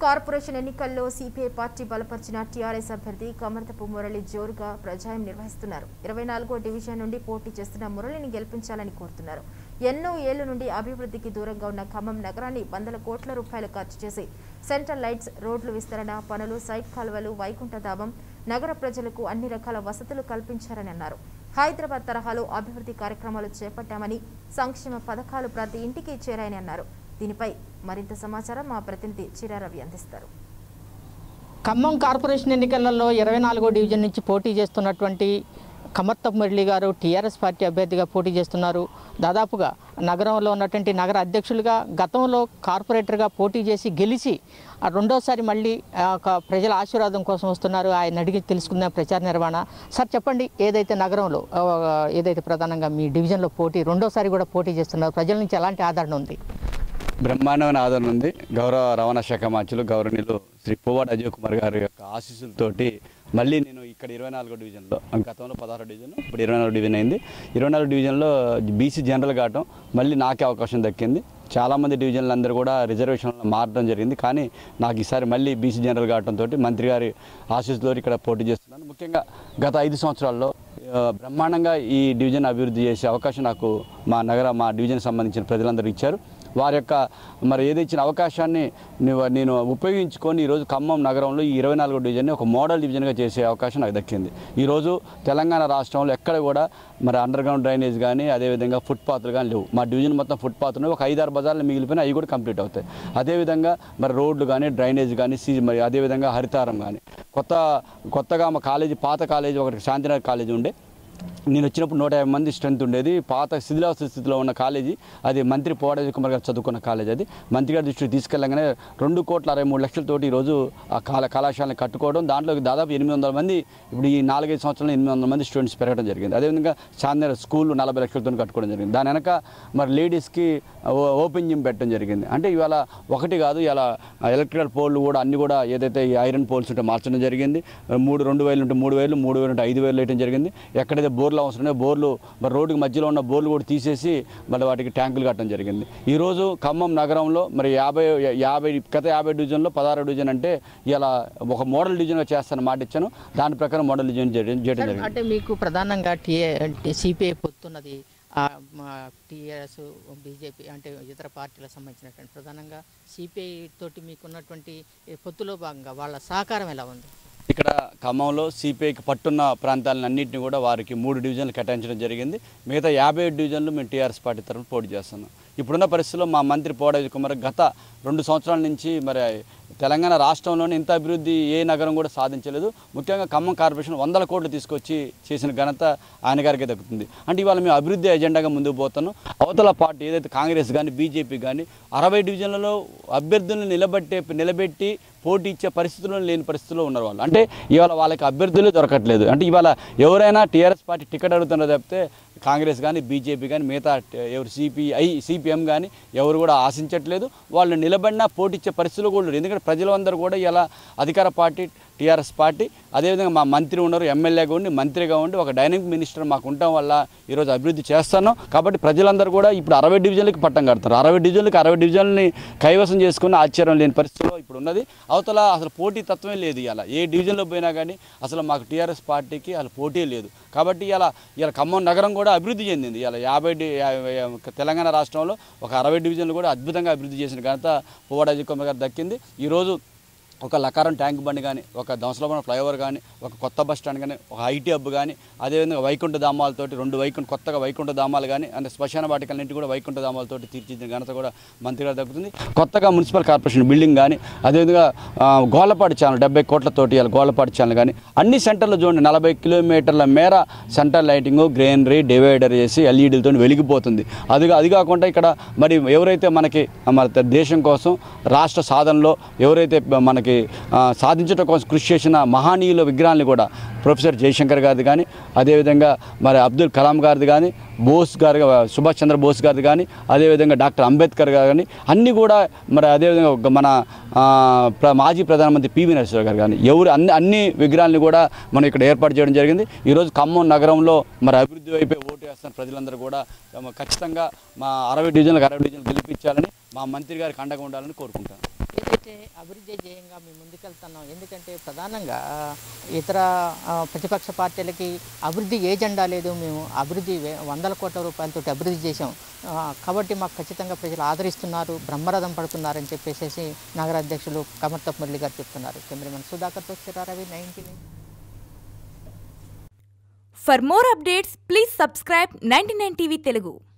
Corporation ఎన్నికల్లో CPI party బలపరిచిన TRS అభ్యర్థి కమర్తపు మురళి జోరుగా ప్రజాయం నిర్వహిస్తున్నారు ఇరవై నాలుగో డివిజన్ నుండి పోటీ చేస్తున్న మురళిని గెలిపించాలని కోరుతున్నారు ఎన్నో ఏళ్ల నుండి అభివృద్ధికి దూరంగా ఉన్న ఖమ్మం నగరాన్ని వందల కోట్ల రూపాయలు ఖర్చు చేసి సెంట్రల్ లైట్స్ రోడ్లు విస్తరణ పనులు సైట్ కాలువలు వైకుంఠధామం నగర ప్రజలకు అన్ని రకాల వసతులు కల్పించారని అన్నారు హైదరాబాద్ తరహాలో అభివృద్ధి కార్యక్రమాలు చేపట్టామని సంక్షేమ పథకాలు ప్రతి ఇంటికి చేరాయని అన్నారు దీనిపై మరింత సమాచారం మా ప్రతినిధి చిరారవి అందిస్తారు ఖమ్మం కార్పొరేషన్ ఎన్నికలలో ఇరవై నాలుగో డివిజన్ నుంచి పోటీ చేస్తున్నటువంటి కమర్తప్ మురళి గారు టీఆర్ఎస్ పార్టీ అభ్యర్థిగా పోటీ చేస్తున్నారు దాదాపుగా నగరంలో ఉన్నటువంటి నగర అధ్యక్షులుగా గతంలో కార్పొరేటర్గా పోటీ చేసి గెలిచి ఆ రెండోసారి మళ్ళీ ఆ, ఒక ప్రజల ఆశీర్వాదం కోసం వస్తున్నారు ఆయన అడిగి తెలుసుకుందాం ప్రచార నిర్వహణ సార్ చెప్పండి ఏదైతే నగరంలో ఆ, ఏదైతే ప్రధానంగా మీ డివిజన్లో పోటీ రెండోసారి కూడా పోటీ చేస్తున్నారు ప్రజల నుంచి ఎలాంటి ఆదరణ ఉంది బ్రహ్మాండమైన ఆదరణ ఉంది గౌరవ రవాణా శాఖ మంత్రులు గౌరవనీయులు శ్రీ పువ్వాడ అజయ్ కుమార్ గారి యొక్క ఆశీస్సులతోటి మళ్ళీ నేను ఇక్కడ ఇరవై నాలుగో డివిజన్లో గతంలో పదహారో డివిజన్ ఇప్పుడు ఇరవై నాలుగు డివిజన్ అయింది ఇరవై నాలుగు డివిజన్లో బీసీ జనరల్ కావటం మళ్ళీ నాకే అవకాశం దక్కింది చాలామంది డివిజన్లు అందరూ కూడా రిజర్వేషన్లో మారడం జరిగింది కానీ నాకు ఈసారి మళ్ళీ బీసీ జనరల్ కావడంతో మంత్రి గారి ఆశీస్సుతో ఇక్కడ పోటీ చేస్తున్నాను ముఖ్యంగా గత ఐదు సంవత్సరాల్లో ఆ, బ్రహ్మాండంగా ఈ డివిజన్ అభివృద్ధి చేసే అవకాశం నాకు మా నగర మా డివిజన్ సంబంధించిన ప్రజలందరూ ఇచ్చారు వారి యొక్క మరి ఏది ఇచ్చిన అవకాశాన్ని నేను- నేను ఉపయోగించుకొని ఈరోజు ఖమ్మం నగరంలో ఈ ఇరవై నాలుగో డివిజన్ని ఒక మోడల్ డివిజన్గా చేసే అవకాశం నాకు దక్కింది ఈరోజు తెలంగాణ రాష్ట్రంలో ఎక్కడ కూడా మరి అండర్ గ్రౌండ్ డ్రైనేజ్ కానీ అదేవిధంగా ఫుట్పాత్లు కానీ లేవు మా డివిజన్ మొత్తం ఫుట్పాత్ ఉన్నాయి ఒక ఐదారు బజార్లు మిగిలిపోయినా అవి కూడా కంప్లీట్ అవుతాయి అదేవిధంగా మరి రోడ్లు కానీ డ్రైనేజ్ కానీ సీ మరి అదేవిధంగా హరితారం కానీ కొత్త కొత్తగా మా కాలేజీ పాత కాలేజీ ఒకటి శాంతినగర్ కాలేజీ ఉండే నేను వచ్చినప్పుడు నూట యాభై మంది స్ట్రెంత్ ఉండేది పాత శిథిలావస్థ స్థితిలో ఉన్న కాలేజీ అది మంత్రి పోవడాజీ కుమార్ గారు చదువుకున్న కాలేజ్ అది మంత్రి గారి దృష్టికి తీసుకెళ్ళగానే రెండు కోట్ల అరవై మూడు లక్షలతోటి ఈరోజు ఆ కాల కళాశాలను కట్టుకోవడం దాంట్లో దాదాపు ఎనిమిది వందల మంది ఇప్పుడు ఈ నాలుగైదు సంవత్సరాలు ఎనిమిది వందల మంది స్టూడెంట్స్ పెరగడం జరిగింది అదేవిధంగా చాందర్ స్కూల్ నలభై లక్షలతో కట్టుకోవడం జరిగింది దాని వెనక మరి లేడీస్కి ఓ- ఓపెన్ జిమ్ పెట్టడం జరిగింది అంటే ఇవాళ ఒకటి కాదు ఇలా ఎలక్ట్రికల్ పోల్లు కూడా అన్ని కూడా ఏదైతే ఈ ఐరన్ పోల్స్ ఉంటే మార్చడం జరిగింది మూడు రెండు వేలు ఉంటే మూడు వేలు మూడు వేలు ఉంటే ఐదు వేలు వేయడం జరిగింది ఎక్కడైతే బోర్లు అవసరం ఉన్నాయో బోర్లు మరి రోడ్డుకి మధ్యలో ఉన్న బోర్లు కూడా తీసేసి మళ్ళీ వాటికి ట్యాంకులు కట్టడం జరిగింది ఈరోజు ఖమ్మం నగరంలో మరి యాభై యాభై గత యాభై డివిజన్లో పదహారు డివిజన్ అంటే ఇలా ఒక మోడల్ డివిజన్గా చేస్తాను మాట ఇచ్చాను దాని ప్రకారం మోడల్ డివిజన్ చేయడం చేయడం సార్, జరిగింది అంటే మీకు ప్రధానంగా టీఏ సిపిఐ పొత్తున్నది టీఆర్ఎస్ బీజేపీ అంటే ఇతర పార్టీలకు సంబంధించినటువంటి ప్రధానంగా సిపిఐ తోటి మీకున్నటువంటి ఈ పొత్తులో భాగంగా వాళ్ళ సహకారం ఎలా ఉంది ఇక్కడ ఖమ్మంలో సిపిఐకి పట్టున్న ప్రాంతాలన్నింటినీ కూడా వారికి మూడు డివిజన్లు కేటాయించడం జరిగింది మిగతా యాభై ఏడు డివిజన్లు మేము టీఆర్ఎస్ పార్టీ తరఫున పోటీ చేస్తున్నాం ఇప్పుడున్న పరిస్థితుల్లో మా మంత్రి పోడాజీ కుమార్ గత రెండు సంవత్సరాల నుంచి మరి తెలంగాణ రాష్ట్రంలోనే ఇంత అభివృద్ధి ఏ నగరం కూడా సాధించలేదు ముఖ్యంగా ఖమ్మం కార్పొరేషన్ వందల కోట్లు తీసుకొచ్చి చేసిన ఘనత ఆయన గారికి దక్కుతుంది అంటే ఇవాళ మేము అభివృద్ధి ఎజెండాగా ముందుకు పోతున్నాం అవతల పార్టీ ఏదైతే కాంగ్రెస్ కానీ బీజేపీ కానీ అరవై డివిజన్లలో అభ్యర్థులను నిలబెట్టే నిలబెట్టి పోటీ ఇచ్చే పరిస్థితుల్లో లేని పరిస్థితుల్లో ఉన్నారు వాళ్ళు అంటే ఇవాళ వాళ్ళకి అభ్యర్థులే దొరకట్లేదు అంటే ఇవాళ ఎవరైనా టీఆర్ఎస్ పార్టీ టికెట్ అడుగుతున్నారు తప్పితే కాంగ్రెస్ కానీ బీజేపీ కానీ మిగతా ట- ఎవరు సిపిఐ సిపిఎం కానీ ఎవరు కూడా ఆశించట్లేదు వాళ్ళు నిలబడినా పోటీ ఇచ్చే పరిస్థితులు కూడా లేరు ఎందుకంటే ప్రజలందరూ కూడా ఇలా అధికార పార్టీ టీఆర్ఎస్ పార్టీ అదేవిధంగా మా మంత్రి ఉన్నారు ఎమ్మెల్యేగా ఉండి మంత్రిగా ఉండి ఒక డైనమిక్ మినిస్టర్ మాకు ఉండటం వల్ల ఈరోజు అభివృద్ధి చేస్తాను కాబట్టి ప్రజలందరూ కూడా ఇప్పుడు అరవై డివిజన్లకి పట్టం కడతారు అరవై డివిజన్లకి అరవై డివిజన్లని కైవసం చేసుకుని ఆశ్చర్యం లేని పరిస్థితిలో ఇప్పుడు ఉన్నది అవతల అసలు పోటీ తత్వమే లేదు ఇలా ఏ డివిజన్లో పోయినా కానీ అసలు మాకు టీఆర్ఎస్ పార్టీకి అసలు పోటీ లేదు కాబట్టి ఇలా ఇలా ఖమ్మం నగరం కూడా అభివృద్ధి చెందింది ఇలా యాభై డి- యా- యా- తెలంగాణ రాష్ట్రంలో ఒక అరవై డివిజన్లు కూడా అద్భుతంగా అభివృద్ధి చేసిన ఘనత పువ్వాడాజీ కుమార్ గారు దక్కింది ఈరోజు ఒక లకారం ట్యాంక్ బండి కానీ ఒక దంసలవరం ఫ్లైఓవర్ కానీ ఒక కొత్త బస్ స్టాండ్ కానీ ఒక ఐటీ హబ్ కానీ అదేవిధంగా వైకుంఠ ధామాలతోటి రెండు వైకుంఠ కొత్తగా వైకుంఠ ధామాలు కానీ అంటే శ్మశాన వాటికలన్నింటి కూడా వైకుంఠ ధామాలతోటి తీర్చిదిద్దిన ఘనత కూడా మంత్రి గారు దక్కుతుంది కొత్తగా మున్సిపల్ కార్పొరేషన్ బిల్డింగ్ కానీ అదేవిధంగా ఆ, గోళ్ళపాటి ఛానల్ డెబ్బై కోట్లతోటి ఇలా గోళ్ళపాటి ఛానల్ కానీ అన్ని సెంటర్లు చూడండి నలభై కిలోమీటర్ల మేర సెంటర్ లైటింగ్ గ్రీనరీ డివైడర్ చేసి ఎల్ఈడీలతో వెలిగిపోతుంది అది అది కాకుండా ఇక్కడ మరి ఎవరైతే మనకి మన దేశం కోసం రాష్ట్ర సాధనలో ఎవరైతే మనకి ఆ, సాధించడం కోసం కృషి చేసిన మహానీయుల విగ్రహాన్ని కూడా ప్రొఫెసర్ జయశంకర్ గారిది కానీ అదేవిధంగా మరి అబ్దుల్ కలాం గారిది కానీ బోస్ గారు సుభాష్ చంద్ర బోస్ గారిది కానీ అదేవిధంగా డాక్టర్ అంబేద్కర్ గారు కానీ అన్నీ కూడా మరి అదేవిధంగా ఒక మన ఆ, ప్ర- మాజీ ప్రధానమంత్రి పివి నరసింహరావు గారు కానీ ఎవరు అన్ని అన్ని విగ్రహాలను కూడా మనం ఇక్కడ ఏర్పాటు చేయడం జరిగింది ఈరోజు ఖమ్మం నగరంలో మరి అభివృద్ధి వైపే ఓటు వేస్తున్న ప్రజలందరూ కూడా తమ ఖచ్చితంగా మా అరవై డివిజన్లకు అరవై డివిజన్లు గెలిపించాలని మా మంత్రి గారికి అండగా ఉండాలని కోరుకుంటాను ఏదైతే అయితే అభివృద్ధి ధ్యేయంగా మేము ముందుకెళ్తున్నాం ఎందుకంటే ప్రధానంగా ఇతర ఆ, ప్రతిపక్ష పార్టీలకి అభివృద్ధి ఏజెండా లేదు మేము అభివృద్ధి వే- వందల కోట్ల రూపాయలతో అభివృద్ధి చేసాం ఆ, కాబట్టి మాకు ఖచ్చితంగా ప్రజలు ఆదరిస్తున్నారు బ్రహ్మరథం పడుతున్నారని చెప్పేసి నగర అధ్యక్షులు కమర్తప్ మురళి గారు చెప్తున్నారు కెమెరామెన్ సుధాకర్తో చిరారవి ninety For more updates, please subscribe 99 TV Telugu.